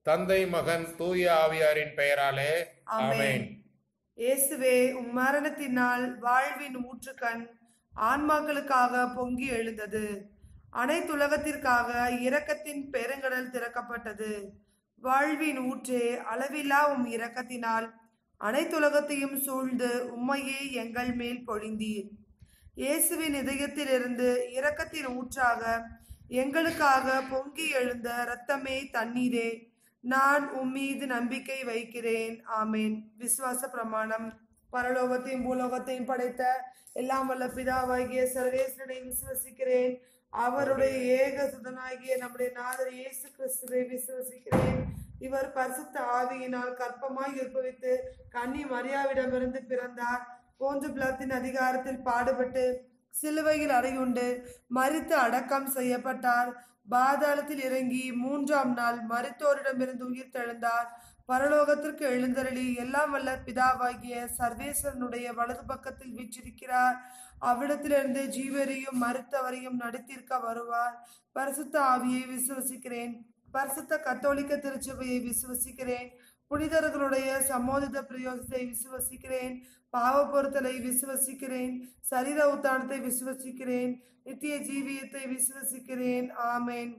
தந்தை மகன் தூய ஆவியாரின் பெயராலே ஆமென் இயேசுவே உம் மரணத்தினால் வாழ்வின் ஊற்றுக்கண் ஆன்மாக்களுக்காக பொங்கி எழுந்தது அனைத்துலகத்திற்காக இரக்கத்தின் பெருங்கடல் திறக்கப்பட்டது வாழ்வின் ஊற்றே அளவில்லா உம் இரக்கத்தினால் அனைத்துலகத்தையும் சூழ்ந்து உம்மையே எங்கள் மேல் பொழிந்தீர் இயேசுவின் இதயத்திலிருந்து இரக்கத்தின் ஊற்றாக எங்களுக்காக பொங்கி எழுந்த இரத்தமே தண்ணீரே நான் உம்மீது நம்பிக்கை வைக்கிறேன் ஆமேன் விசுவாச பிரமாணம் பரலோகத்தையும் பூலோகத்தையும் படைத்த எல்லாம் வல்ல பிதாவாகிய சர்வேசனை விசுவசிக்கிறேன் அவருடைய ஏக சுதனாகிய நம்முடைய நாதர் இயேசு கிறிஸ்துவை விசுவசிக்கிறேன் இவர் பரிசுத்த ஆவியினால் கற்பமாய் உற்பவித்து கன்னி மரியாவிடமிருந்து பிறந்தார் போன்ற பிளத்தின் அதிகாரத்தில் பாடுபட்டு சிலுவையில் அறையுண்டு மரித்து அடக்கம் செய்யப்பட்டார் பாதாளத்தில் இறங்கி மூன்றாம் நாள் மருத்துவரிடமிருந்து உயிர் தெழுந்தார் பரலோகத்திற்கு எழுந்தருளி எல்லாம் வல்ல பிதாவாகிய சர்வேஸ்வரனுடைய வலது பக்கத்தில் வீற்றிருக்கிறார் அவ்விடத்திலிருந்து ஜீவரையும் மருத்தவரையும் நடித்திருக்க வருவார் பரிசுத்த ஆவியை விசுவசிக்கிறேன் பரிசுத்த கத்தோலிக்க திருச்சபையை விசுவசிக்கிறேன் புனிதர்களுடைய சம்மோதித பிரயோகத்தை விசுவசிக்கிறேன் பாவ பொருத்தலை விசுவசிக்கிறேன் சரீர உத்தானத்தை விசுவசிக்கிறேன் நித்திய ஜீவியத்தை விசுவசிக்கிறேன் ஆமேன்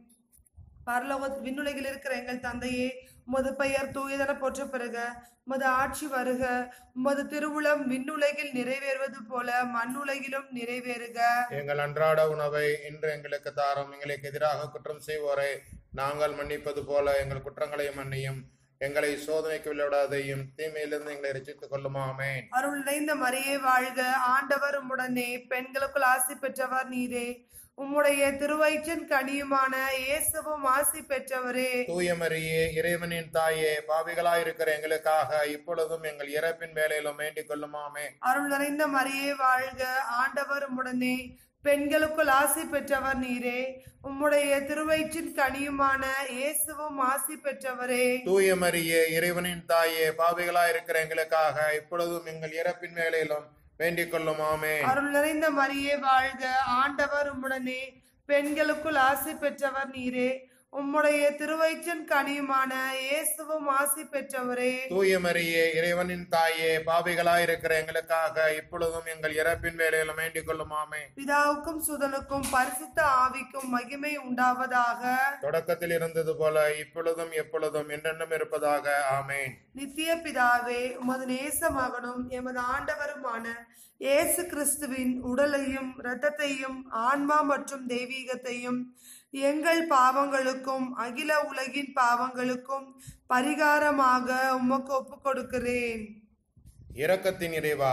பரலோக விண்ணுலகில் இருக்கிற எங்கள் தந்தையே உமது பெயர் தூயதென போற்ற பிறகு உமது ஆட்சி வருக உமது திருவுளம் விண்ணுலகில் நிறைவேறுவது போல மண்ணுலகிலும் நிறைவேறுக எங்கள் அன்றாட உணவை இன்று எங்களுக்கு தாரும் எங்களுக்கு எதிராக குற்றம் செய்வோரை நாங்கள் மன்னிப்பது போல எங்கள் குற்றங்களை மன்னியும் எங்களை சோதனைக்கு விளையாடாதையும் தீமையிலிருந்து எங்களை ரசித்துக் கொள்ளுமாமேன் அருள் நிறைந்த மரியே வாழ்க ஆண்டவர் உம்முடனே பெண்களுக்குள் ஆசி பெற்றவர் நீரே உம்முடைய திருவயிற்றின் கனியுமான இயேசுவும் ஆசி பெற்றவரே தூய மரியே இறைவனின் தாயே பாவிகளாயிருக்கிற எங்களுக்காக இப்பொழுதும் எங்கள் இறப்பின் வேலையிலும் வேண்டிக் கொள்ளுமாமே அருள் நிறைந்த மரியே வாழ்க ஆண்டவர் உம்முடனே பெண்களுக்குள் ஆசி பெற்றவர் நீரே உம்முடைய திருவயிற்றின் கனியுமான இயேசுவும் ஆசி பெற்றவரே தூய மரியே இறைவனின் தாயே பாவிகளாயிருக்கிற எங்களுக்காக இப்பொழுதும் எங்கள் இறப்பின் வேலையிலும் வேண்டிக் கொள்ளுமாமே அருள் நிறைந்த மரியே வாழ்க ஆண்டவர் உம்முடனே பெண்களுக்குள் ஆசி பெற்றவர் நீரே உம்முடைய திருவயிற்றின் கனியுமான இயேசுவும் ஆசி பெற்றவரே தூய மரியே இறைவனின் தாயே பாவிகளாயிருக்கிற எங்களுக்காக இப்பொழுதும் எங்கள் இறப்பின் வேலையிலும் வேண்டிக் கொள்ளுமாமே பிதாவுக்கும் சுதனுக்கும் பரிசுத்த ஆவிக்கும் மகிமை உண்டாவதாக தொடக்கத்தில் இருந்தது போல இப்பொழுதும் எப்பொழுதும் என்றென்றும் இருப்பதாக ஆமேன் நித்திய பிதாவே உமது நேச மகனும் எமது ஆண்டவருமான இயேசு கிறிஸ்துவின் உடலையும் இரத்தத்தையும் ஆன்மா மற்றும் தெய்வீகத்தையும் எங்கள் பாவங்களுக்கும் அகில உலகின் பாவங்களுக்கும் பரிகாரமாக உமக்கு ஒப்புக் கொடுக்கிறேன் இரக்கத்தின் இறைவா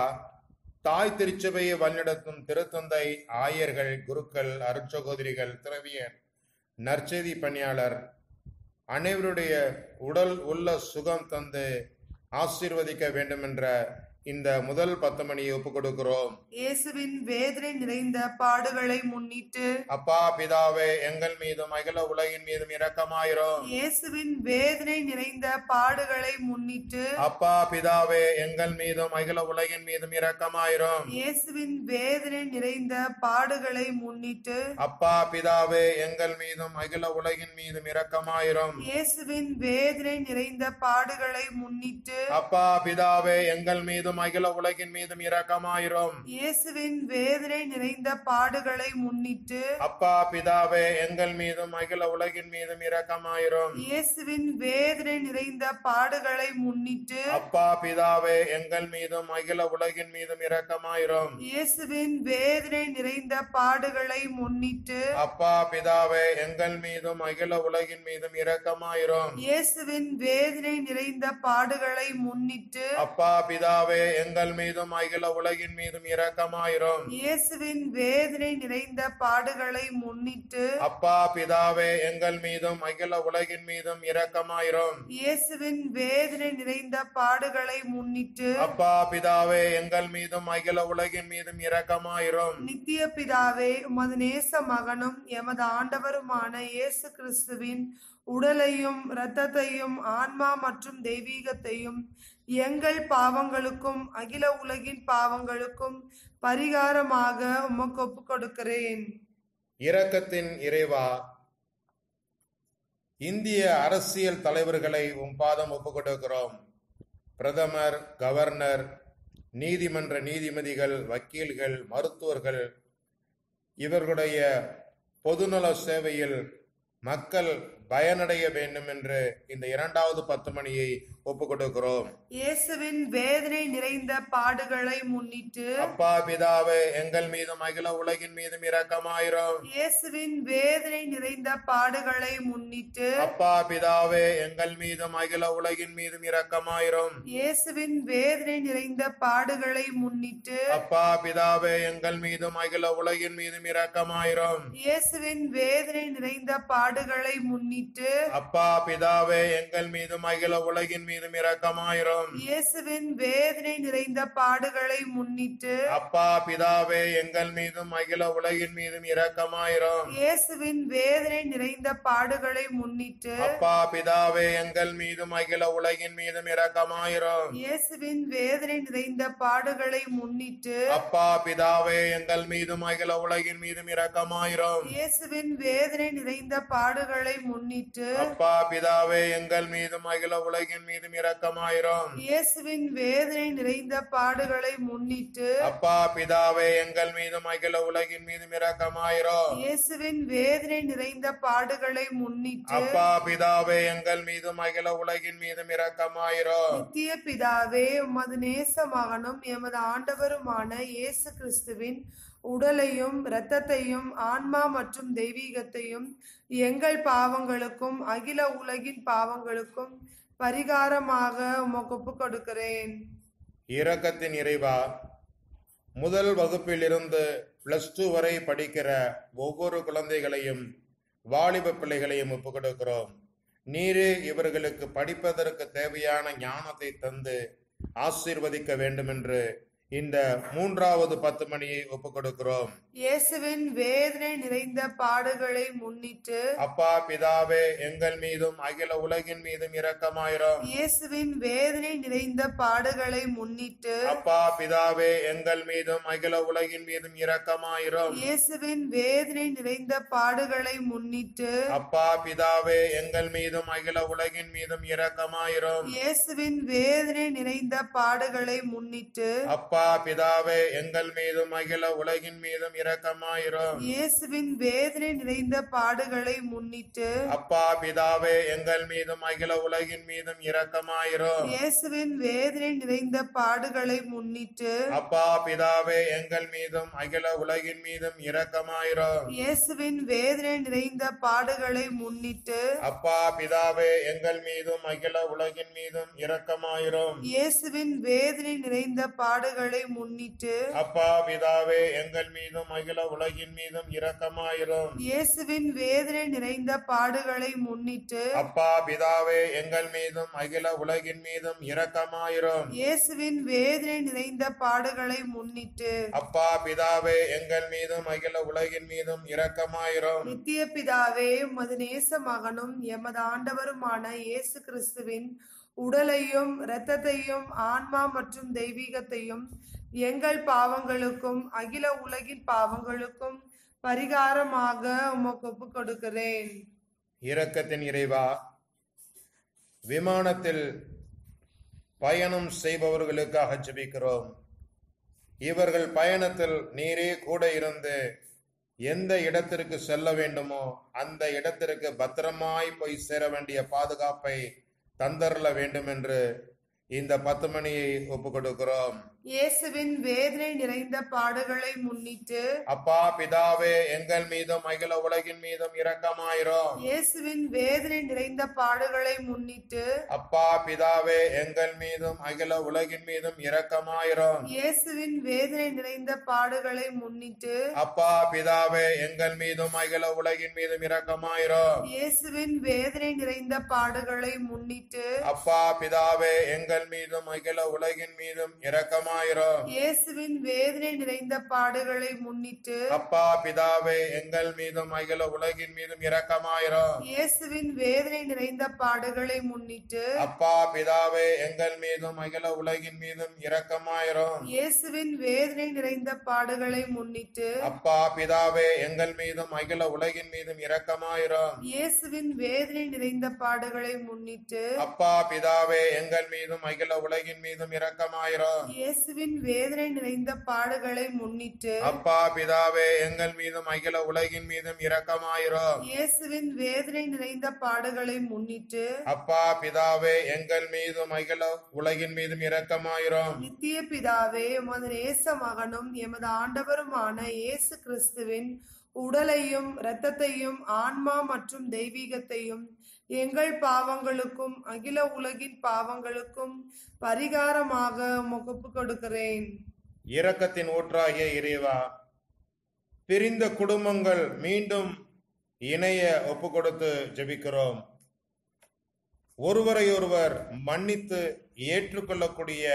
தாய் திருச்சபையை வழிநடத்தும் திருத்தந்தை ஆயர்கள் குருக்கள் அருட்சகோதரிகள் திரவியர் நற்செய்தி பணியாளர் அனைவருடைய உடல் உள்ள சுகம் தந்து ஆசீர்வதிக்க வேண்டுமென்ற இந்த முதல் பத்து மணியை ஒப்புக் கொடுக்கிறோம் இயேசுவின் வேதனை நிறைந்த பாடுகளை முன்னிட்டு அப்பா பிதாவே எங்கள் மீதும் அகில உலகின் மீதும் இரக்கமாயிரும் இயேசுவின் வேதனை நிறைந்த பாடுகளை முன்னிட்டு அப்பா பிதாவே எங்கள் மீதும் அகில உலகின் மீதும் இரக்கமாயிரும் இயேசுவின் வேதனை நிறைந்த பாடுகளை முன்னிட்டு அப்பா பிதாவே எங்கள் மீதும் அகில உலகின் மீதும் இரக்கமாயிரும் இயேசுவின் வேதனை நிறைந்த பாடுகளை முன்னிட்டு அப்பா பிதாவே எங்கள் மீதும் அகில உலகின் மீதும் இரக்கமாயிரும் இயேசுவின் வேதனை நிறைந்த பாடுகளை முன்னிட்டு அப்பா பிதாவே எங்கள் மீதும் அகில உலகின் மீதும் இரக்கமாயிரும் இயேசுவின் வேதனை நிறைந்த பாடுகளை முன்னிட்டு அப்பா பிதாவே எங்கள் மீதும் அகில உலகின் மீதும் இரக்கமாயிரும் இயேசுவின் வேதனை நிறைந்த பாடுகளை முன்னிட்டு அப்பா பிதாவே எங்கள் மீதும் அகில உலகின் மீதும் இரக்கமாயிரும் இயேசுவின் வேதனை நிறைந்த பாடுகளை முன்னிட்டு அப்பா பிதாவே எங்கள் மீதும் அகில உலகின் மீதும் இரக்கமாயிரும் இயேசுவின் வேதனை நிறைந்த பாடுகளை முன்னிட்டு அப்பா பிதாவே எங்கள் மீதும் அகில உலகின் மீதும் இரக்கமாயிரும் இயேசுவின் வேதனை நிறைந்த பாடுகளை முன்னிட்டு அப்பா பிதாவே எங்கள் மீதும் அகில உலகின் மீதும் இரக்கமாயிரும் நித்திய பிதாவே உமது நேச மகனும் எமது ஆண்டவருமான இயேசு கிறிஸ்துவின் உடலையும் இரத்தத்தையும் ஆன்மா மற்றும் தெய்வீகத்தையும் எங்கள் பாவங்களுக்கும் அகில உலகின் பாவங்களுக்கும் பரிகாரமாக உமக்கு ஒப்புக் கொடுக்கிறேன் இரக்கத்தின் இறைவா இந்திய அரசியல் தலைவர்களை உம் பாதம் ஒப்புக் கொடுக்கிறோம் பிரதமர் கவர்னர் நீதிமன்ற நீதிபதிகள் வக்கீல்கள் மருத்துவர்கள் இவர்களுடைய பொதுநல சேவையில் மக்கள் பயனடைய வேண்டும் என்று இந்த இரண்டாவது பத்து மணியை ஒப்புக் கொடுக்கிறோம் இயேசுவின் வேதனை நிறைந்த பாடுகளை முன்னிட்டு அப்பா பிதாவே எங்கள் மீதும் அகில உலகின் மீதும் இரக்கமாயிரும் இயேசுவின் வேதனை நிறைந்த பாடுகளை முன்னிட்டு அப்பா பிதாவே எங்கள் மீதும் அகில உலகின் மீதும் இரக்கமாயிரும் இயேசுவின் வேதனை நிறைந்த பாடுகளை முன்னிட்டு அப்பா பிதாவே எங்கள் மீதும் அகில உலகின் மீதும் இரக்கமாயிரும் இயேசுவின் வேதனை நிறைந்த பாடுகளை முன்னிட்டு அப்பா பிதாவே எங்கள் மீதும் அகில உலகின் மீதும் இரக்கமாயிரும் இயேசுவின் வேதனை நிறைந்த பாடுகளை முன்னிட்டு அப்பா பிதாவே எங்கள் மீதும் அகில உலகின் மீதும் இரக்கமாயிரும் இயேசுவின் வேதனை நிறைந்த பாடுகளை முன்னிட்டு அப்பா பிதாவே எங்கள் மீதும் அகில உலகின் மீதும் இரக்கமாயிரும் இயேசுவின் வேதனை நிறைந்த பாடுகளை முன்னிட்டு அப்பா பிதாவே எங்கள் மீதும் அகில உலகின் மீதும் இரக்கமாயிரும் இயேசுவின் வேதனை நிறைந்த பாடுகளை முன்னிட்டு அப்பா பிதாவே எங்கள் மீதும் அகில உலகின் மீதும் இரக்கமாயிரும் இயேசுவின் வேதனை நிறைந்த பாடுகளை முன்னிட்டு அப்பா பிதாவே எங்கள் மீதும் அகில உலகின் மீதும் இரக்கமாயிரும் இயேசுவின் வேதனை நிறைந்த பாடுகளை முன்னிட்டு அப்பா பிதாவே எங்கள் மீதும் அகில உலகின் மீதும் இரக்கமாயிரும் நித்திய பிதாவே உமது நேச மகனும் எமது ஆண்டவருமான இயேசு கிறிஸ்துவின் உடலையும் இரத்தத்தையும் ஆன்மா மற்றும் தெய்வீகத்தையும் எங்கள் பாவங்களுக்கும் அகில உலகின் பாவங்களுக்கும் பரிகாரமாக உமக்கு ஒப்புக் கொடுக்கிறேன் இரக்கத்தின் இறைவா முதல் வகுப்பிலிருந்து பிளஸ் டூ வரை படிக்கிற ஒவ்வொரு குழந்தைகளையும் வாலிப பிள்ளைகளையும் ஒப்புக் கொடுக்கிறோம் நீரே இவர்களுக்கு படிப்பதற்கு தேவையான ஞானத்தை தந்து ஆசீர்வதிக்க வேண்டும் என்று இந்த மூன்றாவது பத்து மணியை ஒப்புக் கொடுக்கிறோம் இயேசுவின் வேதனை நிறைந்த பாடுகளை முன்னிட்டு அப்பா பிதாவே எங்கள் மீதும் அகில உலகின் மீதும் இரக்கமாயிரும் இயேசுவின் வேதனை நிறைந்த பாடுகளை முன்னிட்டு அப்பா பிதாவே எங்கள் மீதும் அகில உலகின் மீதும் இரக்கமாயிரும் இயேசுவின் வேதனை நிறைந்த பாடுகளை முன்னிட்டு அப்பா பிதாவே எங்கள் மீதும் அகில உலகின் மீதும் இரக்கமாயிரும் இயேசுவின் வேதனை நிறைந்த பாடுகளை முன்னிட்டு அப்பா பிதாவே எங்கள் மீதும் அகில உலகின் மீதும் இரக்கமாயிரும் இயேசுவின் வேதனை நிறைந்த பாடுகளை முன்னிட்டு அப்பா பிதாவே எங்கள் மீதும் அகில உலகின் மீதும் இரக்கமாயிரும் இயேசுவின் வேதனை நிறைந்த பாடுகளை முன்னிட்டு அப்பா பிதாவே எங்கள் மீதும் அகில உலகின் மீதும் இரக்கமாயிரும் இயேசுவின் வேதனை நிறைந்த பாடுகளை முன்னிட்டு அப்பா பிதாவே எங்கள் மீதும் அகில உலகின் மீதும் இரக்கமாயிரும் இயேசுவின் வேதனை நிறைந்த பாடுகளை முன்னிட்டு அப்பா பிதாவே எங்கள் மீதும் அகில உலகின் மீதும் இரக்கமாயிரும் இயேசுவின் வேதனை நிறைந்த பாடுகளை முன்னிட்டு அப்பா பிதாவே எங்கள் மீதும் அகில உலகின் மீதும் இரக்கமாயிரும் இயேசுவின் வேதனை நிறைந்த பாடுகளை முன்னிட்டு அப்பா பிதாவே எங்கள் மீதும் அகில உலகின் மீதும் இரக்கமாயிரும் நித்திய பிதாவே உமது நேச மகனும் எமது ஆண்டவருமான இயேசு கிறிஸ்துவின் உடலையும் இரத்தத்தையும் ஆன்மா மற்றும் தெய்வீகத்தையும் எங்கள் பாவங்களுக்கும் அகில உலகின் பாவங்களுக்கும் பரிகாரமாக உமக்கு ஒப்புக் கொடுக்கிறேன் இரக்கத்தின் இறைவா விமானத்தில் பயணம் செய்பவர்களுக்காக ஜெபிக்கிறோம் இவர்கள் பயணத்தில் நீரே கூட இருந்து எந்த இடத்திற்கு செல்ல வேண்டுமோ அந்த இடத்திற்கு பத்திரமாய் போய் சேர வேண்டிய பாதுகாப்பை தந்தரல வேண்டும் என்று இந்த பத்து மணியை ஒப்புக் கொடுக்கிறோம் இயேசுவின் வேதனை நிறைந்த பாடுகளை முன்னிட்டு அப்பா பிதாவே எங்கள் மீதும் அகில உலகின் மீதும் இரக்கமாயிரும் இயேசுவின் வேதனை நிறைந்த பாடுகளை முன்னிட்டு அப்பா பிதாவே எங்கள் மீதும் அகில உலகின் மீதும் இரக்கமாயிரும் இயேசுவின் வேதனை நிறைந்த பாடுகளை முன்னிட்டு அப்பா பிதாவே எங்கள் மீதும் அகில உலகின் மீதும் இரக்கமாயிரும் இயேசுவின் வேதனை நிறைந்த பாடுகளை முன்னிட்டு அப்பா பிதாவே எங்கள் மீதும் அகில உலகின் மீதும் இரக்கமாயிரும் இரக்கமாயிரும் இயேசுவின் வேதனை நிறைந்த பாடுகளை முன்னிட்டு அப்பா பிதாவே எங்கள் மீதும் அகில உலகின் மீதும் இரக்கமாயிரும் இயேசுவின் வேதனை நிறைந்த பாடுகளை முன்னிட்டு அப்பா பிதாவே எங்கள் மீதும் அகில உலகின் மீதும் இரக்கமாயிரும் இயேசுவின் வேதனை நிறைந்த பாடுகளை முன்னிட்டு அப்பா பிதாவே எங்கள் மீதும் அகில உலகின் மீதும் இரக்கமாயிரும் இயேசுவின் வேதனை நிறைந்த பாடுகளை முன்னிட்டு அப்பா பிதாவே எங்கள் மீதும் அகில உலகின் மீதும் இரக்கமாயிரும் இயேசுவின் வேதனை நிறைந்த பாடுகளை முன்னிட்டு அப்பா பிதாவே எங்கள் மீதும் அகில உலகின் மீதும் இரக்கமாயிரும் இயேசுவின் வேதனை நிறைந்த பாடுகளை முன்னிட்டு அப்பா பிதாவே எங்கள் மீதும் அகில உலகின் மீதும் இரக்கமாயிரும் நித்திய பிதாவே உமது நேச மகனும் எமது ஆண்டவருமான இயேசு கிறிஸ்துவின் உடலையும் இரத்தத்தையும் ஆன்மா மற்றும் தெய்வீகத்தையும் எங்கள் பாவங்களுக்கும் அகில உலகின் பாவங்களுக்கும் பரிகாரமாக உமக்கு ஒப்புக் கொடுக்கிறேன் இரக்கத்தின் ஊற்றாகிய இறைவா பிரிந்த குடும்பங்கள் மீண்டும் இணைய ஒப்பு கொடுத்து ஜெபிக்கிறோம் ஒருவரை ஒருவர் மன்னித்து ஏற்றுக்கொள்ளக்கூடிய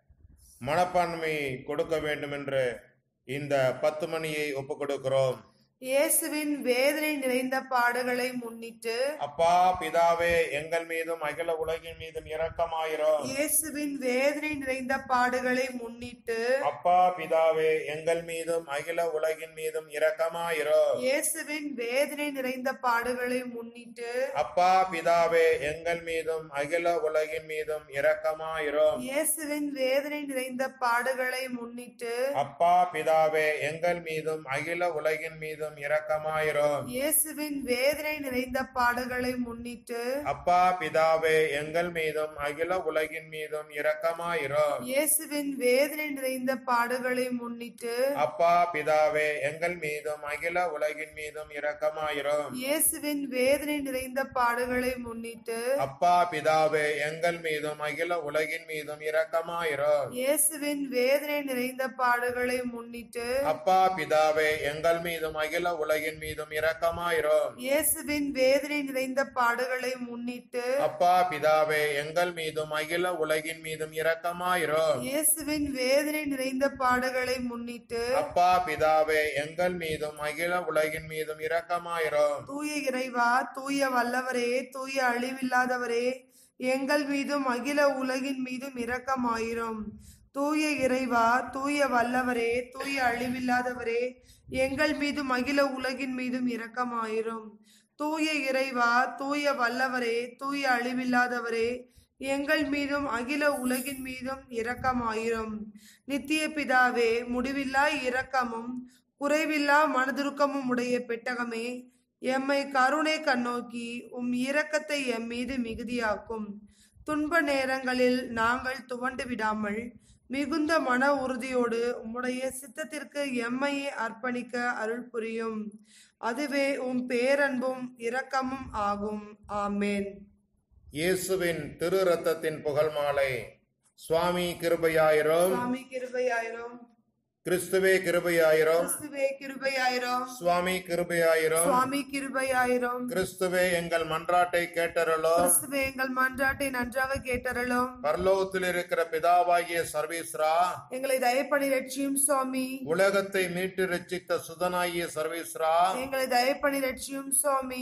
மனப்பான்மை கொடுக்க வேண்டும் என்று இந்த பத்து மணியை ஒப்பு கொடுக்கிறோம் இயேசுவின் வேதனை நிறைந்த பாடுகளை முன்னிட்டு அப்பா பிதாவே எங்கள் மீதும் அகில உலகின் மீதும் இரக்கமாயிரும் இயேசுவின் வேதனை நிறைந்த பாடுகளை முன்னிட்டு அப்பா பிதாவே எங்கள் மீதும் அகில உலகின் மீதும் இரக்கமாயிரும் இயேசுவின் வேதனை நிறைந்த பாடுகளை முன்னிட்டு அப்பா பிதாவே எங்கள் மீதும் அகில உலகின் மீதும் இரக்கமாயிரும் இயேசுவின் வேதனை நிறைந்த பாடுகளை முன்னிட்டு அப்பா பிதாவே எங்கள் மீதும் அகில உலகின் மீதும் இரக்கமாயிரும் இயேசுவின் வேதனை நிறைந்த பாடுகளை முன்னிட்டு அப்பா பிதாவே எங்கள் மீதும் அகில உலகின் மீதும் இரக்கமாயிரும் இயேசுவின் வேதனை நிறைந்த பாடுகளை முன்னிட்டு அப்பா பிதாவே எங்கள் மீதும் அகில உலகின் மீதும் இரக்கமாயிரும் இயேசுவின் வேதனை நிறைந்த பாடுகளை முன்னிட்டு அப்பா பிதாவே எங்கள் மீதும் அகில உலகின் மீதும் இரக்கமாயிரும் இயேசுவின் வேதனை நிறைந்த பாடுகளை முன்னிட்டு அப்பா பிதாவே எங்கள் மீதும் அகில உலகின் மீதும் இரக்கமாயிரும் இயேசுவின் வேதனை நிறைந்த பாடுகளை முன்னிட்டு அப்பா பிதாவே எங்கள் மீதும் அகில உலகின் மீதும் இரக்கமாயிரும் இயேசுவின் வேதனை நிறைந்த பாடுகளை முன்னிட்டு அப்பா பிதாவே எங்கள் மீதும் அகில உலகின் மீதும் இரக்கமாயிரும் தூய இறைவா தூய வல்லவரே தூய அழிவில்லாதவரே எங்கள் மீதும் அகில உலகின் மீதும் இரக்கமாயிரும் தூய இறைவா தூய வல்லவரே தூய அழிவில்லாதவரே எங்கள் மீதும் அகில உலகின் மீதும் இரக்கமாயிரும் தூய இறைவா தூய வல்லவரே தூய அழிவில்லாதவரே எங்கள் மீதும் அகில உலகின் மீதும் இரக்கமாயிரும் நித்திய பிதாவே முடிவில்லா இரக்கமும் குறைவில்லா மனதுருக்கமும் உடைய பெட்டகமே எம்மை கருணை கண்ணோக்கி உம் இரக்கத்தை எம் மீது மிகுதியாக்கும் துன்ப நேரங்களில் நாங்கள் துவண்டு விடாமல் மிகுந்த மன உறுதியோடு உம்முடைய சித்தத்திற்கு எம்மையே அர்ப்பணிக்க அருள் புரியும் அதுவே உம் பேரன்பும் இரக்கமும் ஆகும் ஆமேன் இயேசுவின் திரு ரத்தத்தின் புகழ் மாலை சுவாமி கிருபையாயிரும் சுவாமி கிருபையாயிரும் கிறிஸ்துவே கிருபையாயிரும் கிறிஸ்துவே கிருபையாயிரும் சுவாமி கிருபையாயிரும் சுவாமி கிருபையாயிரும் கிறிஸ்துவே எங்கள் மன்றாட்டை கேட்டருளும் கிறிஸ்துவே எங்கள் மன்றாட்டை நன்றாக கேட்டருளும் பரலோகத்தில் இருக்கிற பிதாவாகிய சர்வீஸ்ரா எங்களை தயப்பணி ரட்சியும் சுவாமி உலகத்தை மீட்டு ரட்சித்த சுதனாகிய சர்வீஸ்ரா எங்களை தயப்பணி ரட்சியும் சுவாமி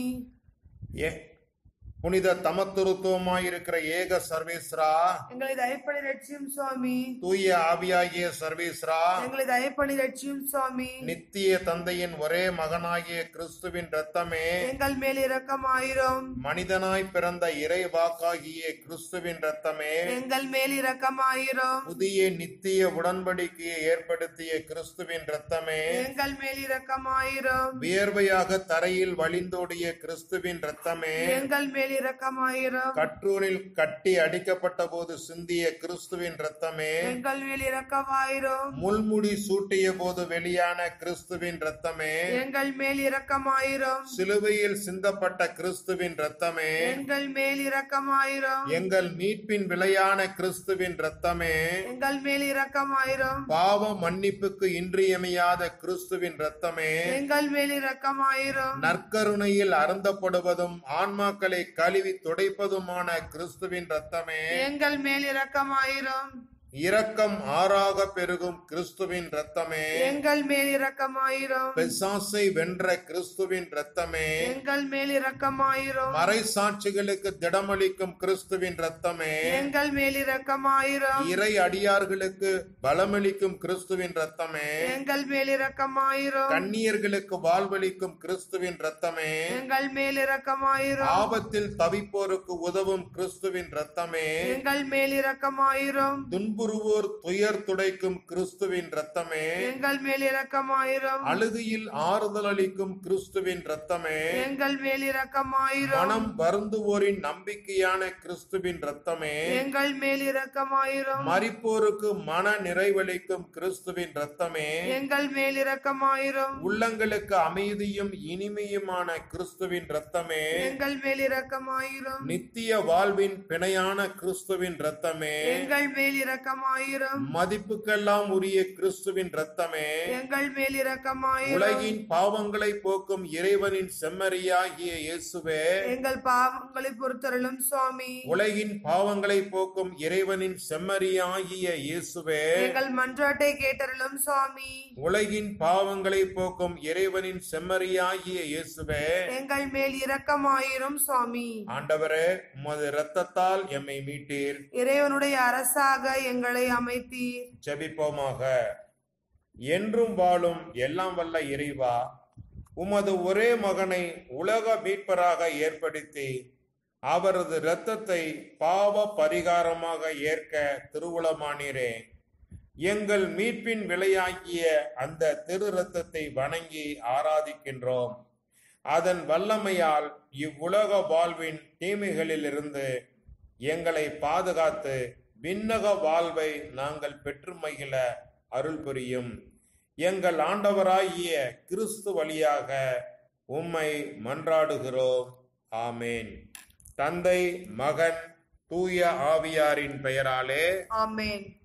ஏ- புனித தமத்துருத்துவமாயிருக்கிற ஏக சர்வீஸ்ரா எங்களை தயப்பணி ரட்சியும் சுவாமி தூய ஆவியாகிய சர்வீஸ்ரா எங்களை தயப்பணி ரட்சியும் சுவாமி நித்திய தந்தையின் ஒரே மகனாகிய கிறிஸ்துவின் இரத்தமே எங்கள் மேல் இரக்கமாயிரும் மனிதனாய் பிறந்த இறை வாக்காகிய கிறிஸ்துவின் இரத்தமே எங்கள் மேல் இரக்கமாயிரும் புதிய நித்திய உடன்படிக்கையை ஏற்படுத்திய கிறிஸ்துவின் இரத்தமே எங்கள் மேல் இரக்கமாயிரும் வியர்வையாக தரையில் வழிந்தோடிய கிறிஸ்துவின் இரத்தமே எங்கள் மேல் இரக்கமாயிரும் கற்றூரில் கட்டி அடிக்கப்பட்ட போது சிந்திய கிறிஸ்துவின் இரத்தமே எங்கள் மேல் இரக்கமாயிரும் முள்முடி சூட்டிய போது வெளியான கிறிஸ்துவின் இரத்தமே எங்கள் மேல் இரக்கமாயிரும் சிலுவையில் சிந்தப்பட்ட கிறிஸ்துவின் இரத்தமே எங்கள் மேல் இரக்கமாயிரும் எங்கள் மீட்பின் விலையான கிறிஸ்துவின் இரத்தமே எங்கள் மேல் இரக்கமாயிரும் பாவ மன்னிப்புக்கு இன்றியமையாத கிறிஸ்துவின் இரத்தமே எங்கள் மேல் இரக்கமாயிரும் நற்கருணையில் அருந்தப்படுவதும் ஆன்மாக்களை கழுவி துடைப்பதுமான கிறிஸ்துவின் இரத்தமே எங்கள் மேல் இரக்கமாயிரும் இரக்கம் ஆறாக பெருகும் கிறிஸ்துவின் இரத்தமே எங்கள் மேல் இரக்கமாயிரும் பிசாசை வென்ற கிறிஸ்துவின் இரத்தமே எங்கள் மேல் இரக்கமாயிரும் மறை சாட்சிகளுக்கு திடமளிக்கும் கிறிஸ்துவின் இரத்தமே எங்கள் மேல் இரக்கமாயிரும் இறை அடியார்களுக்கு பலமளிக்கும் கிறிஸ்துவின் இரத்தமே எங்கள் மேல் இரக்கமாயிரும் கண்ணியர்களுக்கு வாழ்வளிக்கும் கிறிஸ்துவின் இரத்தமே எங்கள் மேல் இரக்கமாயிரும் ஆபத்தில் தவிப்போருக்கு உதவும் கிறிஸ்துவின் இரத்தமே எங்கள் மேல் இரக்கமாயிரும் துன்புறுவோர் துயர் துடைக்கும் கிறிஸ்துவின் இரத்தமே எங்கள் மேல் இரக்கமாயிரும் அழுதியில் ஆறுதல் அளிக்கும் கிறிஸ்துவின் இரத்தமே எங்கள் மேல் இரக்கமாயிரும் மனம் வருந்துவோரின் நம்பிக்கையான கிறிஸ்துவின் இரத்தமே எங்கள் மேல் இரக்கமாயிரும் மரிப்போருக்கு மன நிறைவளிக்கும் கிறிஸ்துவின் இரத்தமே எங்கள் மேல் இரக்கமாயிரும் உள்ளங்களுக்கு அமைதியும் இனிமையுமான கிறிஸ்துவின் இரத்தமே எங்கள் மேல் இரக்கமாயிரும் நித்திய வாழ்வின் பிணையான கிறிஸ்துவின் இரத்தமே எங்கள் மேல் இரக்கமாயிரும் மதிப்புக்கெல்லாம் உரிய கிறிஸ்துவின் இரத்தமே எங்கள் மேல் இரக்கமாயிரும் உலகின் பாவங்களை போக்கும் இறைவனின் செம்மறியாகிய இயேசுவே எங்கள் பாவங்களை பொறுத்தருளும் சுவாமி உலகின் பாவங்களை போக்கும் இறைவனின் செம்மறியாகிய இயேசுவே எங்கள் மன்றாட்டை கேட்டருளும் சுவாமி உலகின் பாவங்களை போக்கும் இறைவனின் செம்மறியாகிய இயேசுவே எங்கள் மேல் இரக்கமாயிரும் சுவாமி ஆண்டவரே உமது இரத்தத்தால் எம்மை மீட்டீர் இறைவனுடைய அரசாக எங்களை அமைத்தீர் ஜெபிப்போமாக என்றும் வாழும் எல்லாம் வல்ல இறைவா உமது ஒரே மகனை உலக மீட்பராக ஏற்படுத்தி அவரது இரத்தத்தை பாவ பரிகாரமாக ஏற்க திருவுளமானீரே எங்கள் மீட்பின் விலையாகிய அந்த திரு ரத்தத்தை வணங்கி ஆராதிக்கின்றோம் அதன் வல்லமையால் இவ்வுலக வாழ்வின் தீமைகளிலிருந்து எங்களை பாதுகாத்து விண்ணக வாழ்வை நாங்கள் பெற்று மகிழ அருள் புரியும் எங்கள் ஆண்டவராகிய கிறிஸ்து வழியாக உம்மை மன்றாடுகிறோம் ஆமேன் தந்தை மகன் தூய ஆவியாரின் பெயராலே ஆமென்